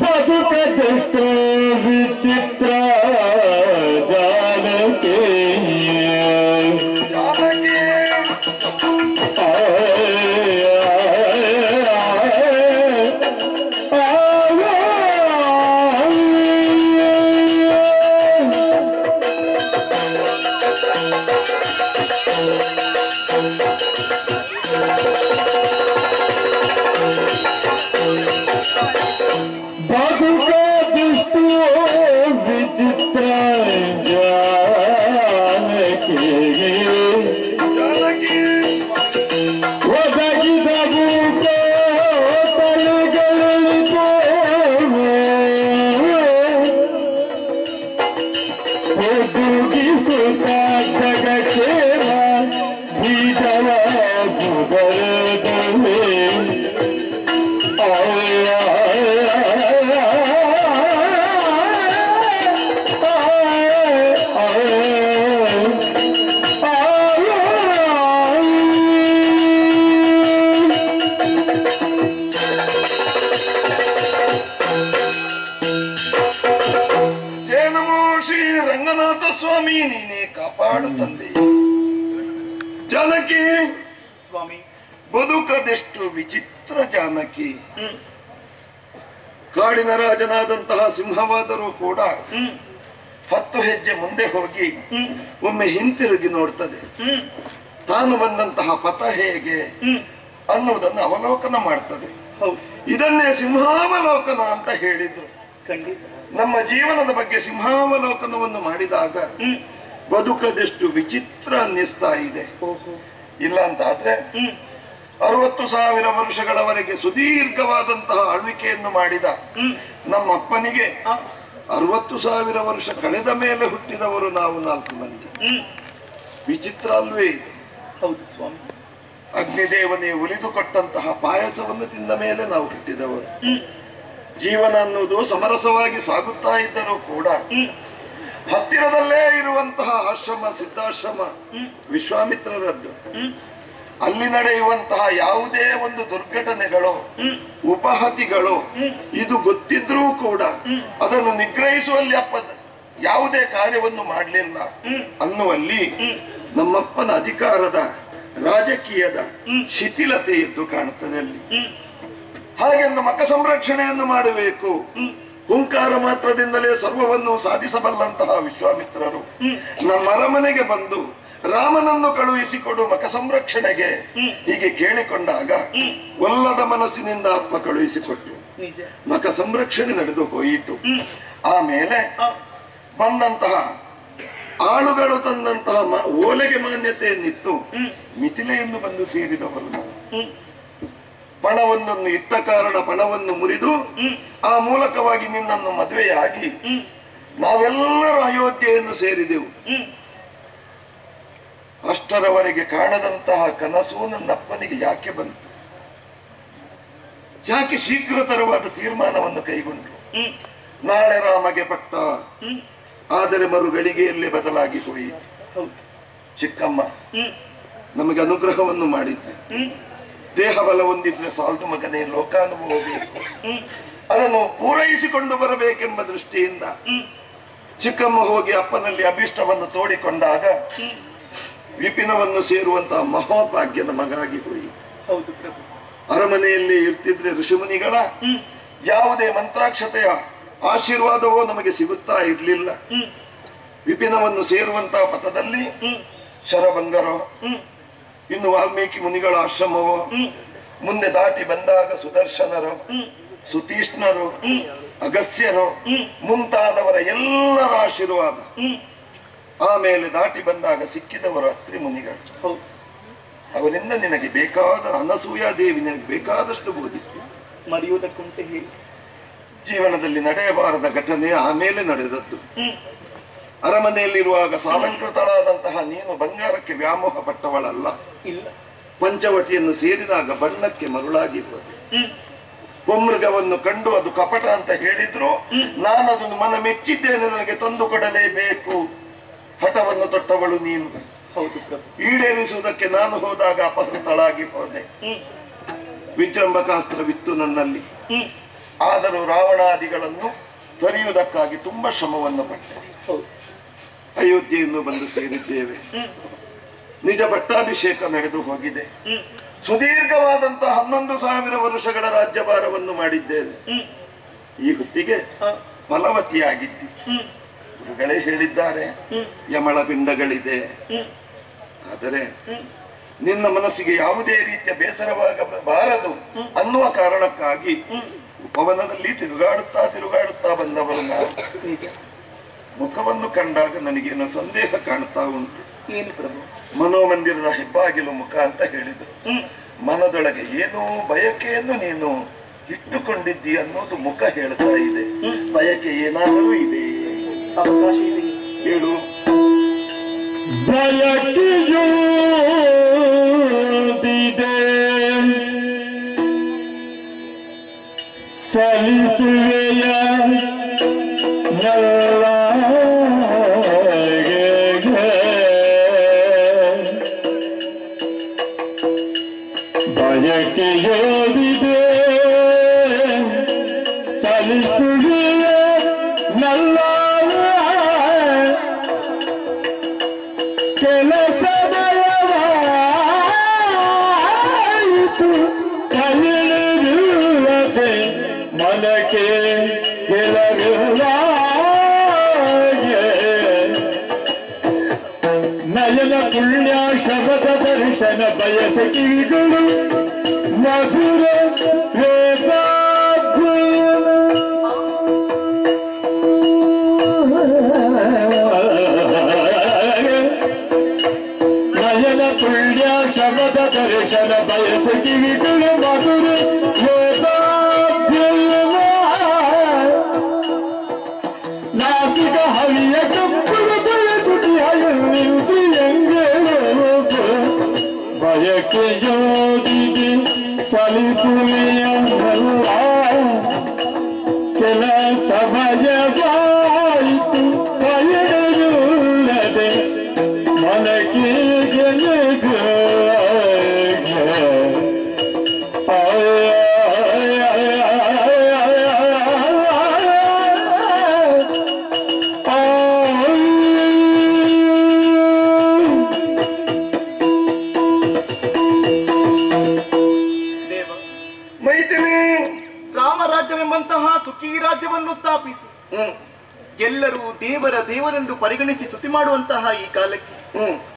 ಬದುಕದೆಷ್ಟೋ ವಿಚಿತ್ರ ಜಾನಕಿ ಜಾನಕಿ ಬದುಕದಿಷ್ಟು ವಿಚಿತ್ರ ಜಾನಕಿ ಜಾನಕಿ ಒದಗಿದವು ಒದಗಿಸುತ್ತ ಜಗಕ್ಷೇಮ ಬೀಜವ ಬರದವೇ ಜಯ ನಮೋ ಶ್ರೀ ರಂಗನಾಥ ಸ್ವಾಮಿ ನೀನೇ ಕಾಪಾಡು ತಂದೆ ಜಾನಕಿ ಸ್ವಾಮಿ ಬದುಕದೆಷ್ಟು ವಿಚಿತ್ರ ಜಾನಕಿ ಕಾಡಿನ ರಾಜನಾದಂತಹ ಸಿಂಹವಾದರೂ ಕೂಡ ಹತ್ತು ಹೆಜ್ಜೆ ಮುಂದೆ ಹೋಗಿ ಒಮ್ಮೆ ಹಿಂತಿರುಗಿ ನೋಡ್ತದೆ ತಾನು ಬಂದಂತಹ ಪಥ ಹೇಗೆ ಅನ್ನುವುದನ್ನು ಅವಲೋಕನ ಮಾಡ್ತದೆ ಹೌದು ಇದನ್ನೇ ಸಿಂಹಾವಲೋಕನ ಅಂತ ಹೇಳಿದ್ರು ಖಂಡಿತ ನಮ್ಮ ಜೀವನದ ಬಗ್ಗೆ ಸಿಂಹಾವಲೋಕನವನ್ನು ಮಾಡಿದಾಗ ಬದುಕದೆಷ್ಟು ವಿಚಿತ್ರ ಅನ್ನಿಸ್ತಾ ಇದೆ ಓಹೋ ಇಲ್ಲ ಅಂತ ಆದ್ರೆ ಅರವತ್ತು ಸಾವಿರ ವರ್ಷಗಳವರೆಗೆ ಸುದೀರ್ಘವಾದಂತಹ ಆಳ್ವಿಕೆಯನ್ನು ಮಾಡಿದ ನಮ್ಮಪ್ಪನಿಗೆ ಅರವತ್ತು ಸಾವಿರ ವರ್ಷ ಕಳೆದ ಮೇಲೆ ಹುಟ್ಟಿದವರು ನಾವು ನಾಲ್ಕು ಮಂದಿ ವಿಚಿತ್ರ ಅಲ್ವೇ ಇದು ಹೌದು ಸ್ವಾಮಿ ಅಗ್ನಿದೇವನೇ ಉಳಿದುಕೊಟ್ಟಂತಹ ಪಾಯಸವನ್ನು ತಿಂದ ಮೇಲೆ ನಾವು ಹುಟ್ಟಿದವರು ಜೀವನ ಅನ್ನುವುದು ಸಮರಸವಾಗಿ ಸಾಗುತ್ತಾ ಇದ್ದರೂ ಕೂಡ ಹತ್ತಿರದಲ್ಲೇ ಇರುವಂತಹ ಆಶ್ರಮ ಸಿದ್ಧಾಶ್ರಮ ವಿಶ್ವಾಮಿತ್ರರದ್ದು ಅಲ್ಲಿ ನಡೆಯುವಂತಹ ಯಾವುದೇ ಒಂದು ದುರ್ಘಟನೆಗಳು ಉಪಹತಿಗಳು ಇದು ಗೊತ್ತಿದ್ರೂ ಕೂಡ ಅದನ್ನು ನಿಗ್ರಹಿಸುವಲ್ಲಿ ಅಪ್ಪ ಯಾವುದೇ ಕಾರ್ಯವನ್ನು ಮಾಡಲಿಲ್ಲ ಅನ್ನುವಲ್ಲಿ ನಮ್ಮಪ್ಪನ ಅಧಿಕಾರದ ರಾಜಕೀಯದ ಶಿಥಿಲತೆ ಎದ್ದು ಕಾಣುತ್ತದೆ ಅಲ್ಲಿ ಹಾಗೆಂದು ಮಕ ಸಂರಕ್ಷಣೆಯನ್ನು ಮಾಡಬೇಕು ಹುಂಕಾರ ಮಾತ್ರದಿಂದಲೇ ಸರ್ವವನ್ನು ಸಾಧಿಸಬಲ್ಲಂತಹ ವಿಶ್ವಾಮಿತ್ರರು ನಮ್ಮ ಅರಮನೆಗೆ ಬಂದು ರಾಮನನ್ನು ಕಳುಹಿಸಿಕೊಡು ಮಕ ಸಂರಕ್ಷಣೆಗೆ ಹೀಗೆ ಕೇಳಿಕೊಂಡಾಗ ಒಲ್ಲದ ಮನಸ್ಸಿನಿಂದ ಅಪ್ಪ ಕಳುಹಿಸಿಕೊಟ್ರು ನಿಜ ಮಕ ಸಂರಕ್ಷಣೆ ನಡೆದು ಹೋಯಿತು ಆಮೇಲೆ ಬಂದಂತಹ ಆಳುಗಳು ತಂದಂತಹ ಮ- ಓಲೆಗೆ ಮಾನ್ಯತೆಯನ್ನಿತ್ತು ಮಿಥಿಲೆಯನ್ನು ಬಂದು ಸೇರಿದವರು ನಾವು ಪಣವೊಂದನ್ನು ಇಟ್ಟ ಕಾರಣ ಪಣವನ್ನು ಮುರಿದು ಆ ಮೂಲಕವಾಗಿ ನಿನ್ನನ್ನು ಮದುವೆಯಾಗಿ ನಾವೆಲ್ಲರೂ ಅಯೋಧ್ಯೆಯನ್ನು ಸೇರಿದೆವು ಅಷ್ಟರವರೆಗೆ ಕಾಣದಂತಹ ಕನಸು ನನ್ನಪ್ಪನಿಗೆ ಯಾಕೆ ಬಂತು ಯಾಕೆ ಶೀಘ್ರತರವಾದ ತೀರ್ಮಾನವನ್ನು ಕೈಗೊಂಡ್ರು ನಾಳೆ ರಾಮಗೆ ಪಟ್ಟ ಆದರೆ ಮರುಗಳಿಗೆಯಲ್ಲೇ ಬದಲಾಗಿ ಹೋಯಿತು ಹೌದು ಚಿಕ್ಕಮ್ಮ ನಮಗೆ ಅನುಗ್ರಹವನ್ನು ಮಾಡಿದ್ವಿ ದೇಹ ಬಲ ಹೊಂದಿದ್ರೆ ಸಾಲದು ಮಗನೇ ಲೋಕಾನುಭವ ಬೇಕು ಅದನ್ನು ಪೂರೈಸಿಕೊಂಡು ಬರಬೇಕೆಂಬ ದೃಷ್ಟಿಯಿಂದ ಚಿಕ್ಕಮ್ಮ ಹೋಗಿ ಅಪ್ಪನಲ್ಲಿ ಅಭಿಷ್ಟವನ್ನು ತೋಡಿಕೊಂಡಾಗ ವಿಪಿನವನ್ನು ಸೇರುವಂತಹ ಮಹೋಭಾಗ್ಯದ ಮಗಾಗಿ ಹೋಯಿ ಹೌದು ಪ್ರಭು ಅರಮನೆಯಲ್ಲಿ ಇರ್ತಿದ್ರೆ ಋಷಿಮುನಿಗಳ ಯಾವುದೇ ಮಂತ್ರಾಕ್ಷತೆಯ ಆಶೀರ್ವಾದವೋ ನಮಗೆ ಸಿಗುತ್ತಾ ಇರಲಿಲ್ಲ ವಿಪಿನವನ್ನು ಸೇರುವಂತಹ ಪಥದಲ್ಲಿ ಶರಭಂಗರೋ ಇನ್ನು ವಾಲ್ಮೀಕಿ ಮುನಿಗಳ ಆಶ್ರಮವೋ ಮುಂದೆ ದಾಟಿ ಬಂದಾಗ ಸುದರ್ಶನರು ಸುತೀಷ್ಣರು ಅಗಸ್ಯರು ಮುಂತಾದವರ ಎಲ್ಲರ ಆಶೀರ್ವಾದ ಆಮೇಲೆ ದಾಟಿ ಬಂದಾಗ ಸಿಕ್ಕಿದವರು ಅತ್ರಿ ಮುನಿಗಳು ಹೌದು ಅವರಿಂದ ನಿನಗೆ ಬೇಕಾದ ಅನಸೂಯ ದೇವಿ ನಿನಗೆ ಬೇಕಾದಷ್ಟು ಬೋಧಿಸಿ ಮರೆಯುವುದಕ್ಕುಂಟೆ ಹೇಳಿ ಜೀವನದಲ್ಲಿ ನಡೆಯಬಾರದ ಘಟನೆ ಆಮೇಲೆ ನಡೆದದ್ದು ಅರಮನೆಯಲ್ಲಿರುವಾಗ ಸಾಲಂಕೃತಳಾದಂತಹ ನೀನು ಬಂಗಾರಕ್ಕೆ ವ್ಯಾಮೋಹ ಪಟ್ಟವಳಲ್ಲ ಇಲ್ಲ ಪಂಚವಟಿಯನ್ನು ಸೇರಿದಾಗ ಬಣ್ಣಕ್ಕೆ ಮರುಳಾಗಿ ಹೋದೆ ಪೊಮೃಗವನ್ನು ಕಂಡು ಅದು ಕಪಟ ಅಂತ ಹೇಳಿದ್ರು ನಾನು ಅದನ್ನು ಮನ ಮೆಚ್ಚಿದ್ದೇನೆ ನನಗೆ ತಂದು ಕೊಡಲೇಬೇಕು ಹಠವನ್ನು ತೊಟ್ಟವಳು ನೀನು ಹೌದು ಪ್ರಭು ಈಡೇರಿಸುವುದಕ್ಕೆ ನಾನು ಹೋದಾಗ ಅಪಹೃತಳಾಗಿ ಹೋದೆ ವಿಜೃಂಭಕಾಸ್ತ್ರವಿತ್ತು ನನ್ನಲ್ಲಿ ಆದರೂ ರಾವಣಾದಿಗಳನ್ನು ತೊರೆಯುವುದಕ್ಕಾಗಿ ತುಂಬಾ ಶ್ರಮವನ್ನು ಪಟ್ಟೆ ಹೌದು ಅಯೋಧ್ಯೆಯನ್ನು ಬಂದು ಸೇರಿದ್ದೇವೆ ನಿಜ ಪಟ್ಟಾಭಿಷೇಕ ನಡೆದು ಹೋಗಿದೆ ಸುದೀರ್ಘವಾದಂತಹ ಹನ್ನೊಂದು ಸಾವಿರ ವರುಷಗಳ ರಾಜ್ಯಭಾರವನ್ನು ಮಾಡಿದ್ದೇವೆ ಈ ಹೊತ್ತಿಗೆ ಹ. ಫಲವತಿಯಾಗಿದ್ದಿ ಹ್ಮ್ ಗುರುಗಳೇ ಹೇಳಿದ್ದಾರೆ ಯಮಳ ಪಿಂಡಗಳಿದೆ ಆದರೆ ನಿನ್ನ ಮನಸ್ಸಿಗೆ ಯಾವುದೇ ರೀತಿಯ ಬೇಸರವಾಗಬಾರದು ಅನ್ನುವ ಕಾರಣಕ್ಕಾಗಿ ಉಪವನದಲ್ಲಿ ತಿರುಗಾಡುತ್ತಾ ತಿರುಗಾಡುತ್ತಾ ಬಂದವರು ನಾವು ನಿಜ ಮುಖವನ್ನು ಕಂಡಾಗ ನನಗೇನೋ ಸಂದೇಹ ಕಾಣ್ತಾ ಉಂಟು ಏನು ಪ್ರಭು ಮನೋಮಂದಿರದ ಹೆಬ್ಬಾಗಿಲು ಮುಖ ಅಂತ ಹೇಳಿದರು ಹ್ಮ್ ಮನದೊಳಗೆ ಏನೋ ಬಯಕೆಯನ್ನು ನೀನು ಇಟ್ಟುಕೊಂಡಿದ್ದಿ ಅನ್ನೋದು ಮುಖ ಹೇಳ್ತಾ ಇದೆ ಬಯಕೆ ಏನಾದರೂ ಇದೆ ಅವಕಾಶ ಇದೆ ಹೇಳು ಬಯಕೆಯೋದಿದೆ ಸಲಿಸುವೆಯ ಬಯಕೆಯೋದಿದೆ ಸಲಿಸುವೆಯ ನಲ್ಲ ಕೆಲಸದಯವಾಯಿತು ಕಲಿರುವುದೇ ಮನಕ್ಕೆ ಗೆಲವಿಲ್ಲ ನಯನ ಪುಣ್ಯ ಶಬದ ದರ್ಶನ ಬಯಸ ಕಿವಿಗಳು ಮಧುರ ನಯನ ಪುಣ್ಯ ಶಬದ ದರ್ಶನ ಬಯಸ ಕಿವಿಗಳು ಮಧುರ ವೇದಾಧ್ಯಯನ ನಾಸಿಕ ಹವಿಯ ಕಪ್ಪುಳು ಬೆಳಗುಟಿ ಹಯಲ್ಲಿರುವುದು ಎಂಗೆ ಬಯಕೆ ಯೋದಿಗೆ ಸಲಿಸುವೆಯಲ್ಲ ಕೆಲ ಸಮಯವಾಯಿತು ಪಯಣವಿಲ್ಲದೆ ಮನಕ್ಕೆ ಗೆಲುಗು ದೇವ ಮೈತ್ರಿ ರಾಮರಾಜ್ಯವೆಂಬಂತಹ ಸುಖಿ ರಾಜ್ಯವನ್ನು ಸ್ಥಾಪಿಸಿ ಹ್ಮ್ ಎಲ್ಲರೂ ದೇವರ ದೇವರೆಂದು ಪರಿಗಣಿಸಿ ಸ್ತುತಿ ಮಾಡುವಂತಹ ಈ ಕಾಲಕ್ಕೆ ಹ್ಮ್